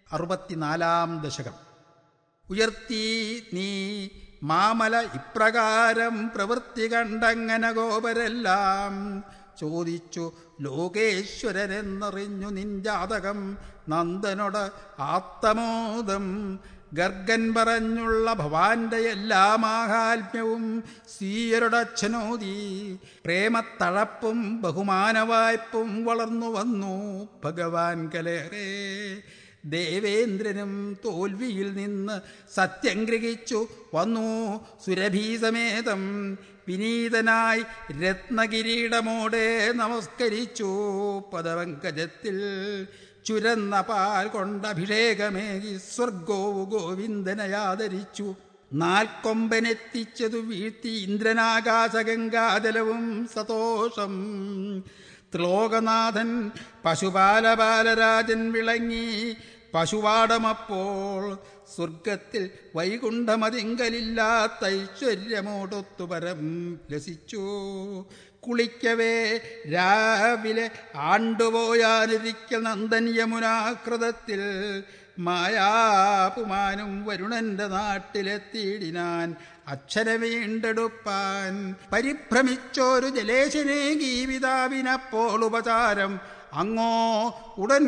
അറുപത്തിനാലാം ദശകം ഉയർത്തി നീ മാമല ഇപ്രകാരം പ്രവൃത്തി കണ്ടങ്ങനെ ഗോപരെല്ലാം ചോദിച്ചു ലോകേശ്വരനെന്നറിഞ്ഞു നിൻജാതകം നന്ദനോട് ആത്തമോദം ഗർഗൻ പറഞ്ഞുള്ള ഭവാന്റെ എല്ലാ മാഹാത്മ്യവും സീയരുടെ അച്ഛനോദി പ്രേമത്തഴപ്പും ബഹുമാനവായ്പും വളർന്നു വന്നു ഭഗവാൻ കലേറെ ദേവേന്ദ്രനും തോൽവിയിൽ നിന്ന് സത്യം ഗ്രഹിച്ചു വന്നു സുരഭീസമേതം വിനീതനായി രത്നകിരീടമോടെ നമസ്കരിച്ചു പദവങ്കജത്തിൽ ചുരന്ന പാൽ കൊണ്ടഭിഷേകമേകി സ്വർഗോവ് ഗോവിന്ദനയാദരിച്ചു നാൽക്കൊമ്പനെത്തിച്ചതു വീഴ്ത്തി ഇന്ദ്രനാകാശഗംഗാജലവും സതോഷം ത്രിലോകനാഥൻ പശുപാലപാലരാജൻ വിളങ്ങി പശുവാടമപ്പോൾ സ്വർഗത്തിൽ വൈകുണ്ഠമതിങ്കലില്ലാത്ത ഐശ്വര്യമോടൊത്തു പരം ലസിച്ചു കുളിക്കവേ രാവിലെ ആണ്ടുപോയാനിരിക്കൽ നന്ദൻ യമുനാകൃതത്തിൽ മായാപുമാനും വരുണന്റെ നാട്ടിലെത്തിയിടിനാൻ അക്ഷര വീണ്ടെടുപ്പാൻ പരിഭ്രമിച്ചോരു ജലേശനെ ഗീവിതാവിനപ്പോൾ ഉപചാരം അങ്ങോ ഉടൻ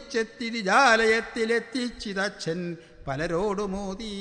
കുതിച്ചെത്തിരിജാലയത്തിലെത്തിച്ചിതച്ഛൻ പലരോടുമോദി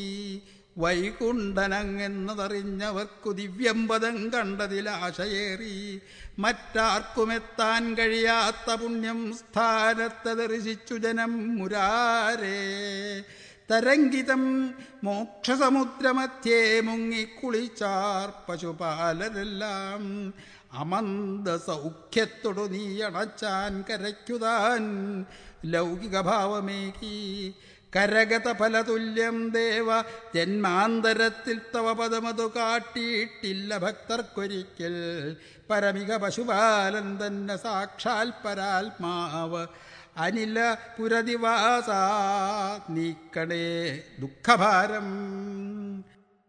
വൈകുണ്ഠനങ്ങെന്നതറിഞ്ഞവർക്കു ദിവ്യമ്പദം കണ്ടതിൽ ആശയേറി മറ്റാർക്കുമെത്താൻ കഴിയാത്ത പുണ്യം സ്ഥാനത്തെ ദർശിച്ചു ജനം മുരാരേ തരംഗിതം മോക്ഷസമുദ്രമധ്യേ മുങ്ങിക്കുളിച്ചാർ പശുപാലരെല്ലാം അമന്ത സൗഖ്യത്തോടു നീ അണച്ചാൻ കരയ്ക്കുതാൻ ലൗകിക ഭാവമേകി കരഗത ഫലതുല്യം ദേവ ജന്മാന്തരത്തിൽ തവ പദമതു കാട്ടിയിട്ടില്ല ഭക്തർക്കൊരിക്കൽ പരമിക പശുപാലൻ തന്നെ സാക്ഷാൽ പരാത്മാവ് അനില പുരദിവാസ നീക്കണേ ദുഃഖഭാരം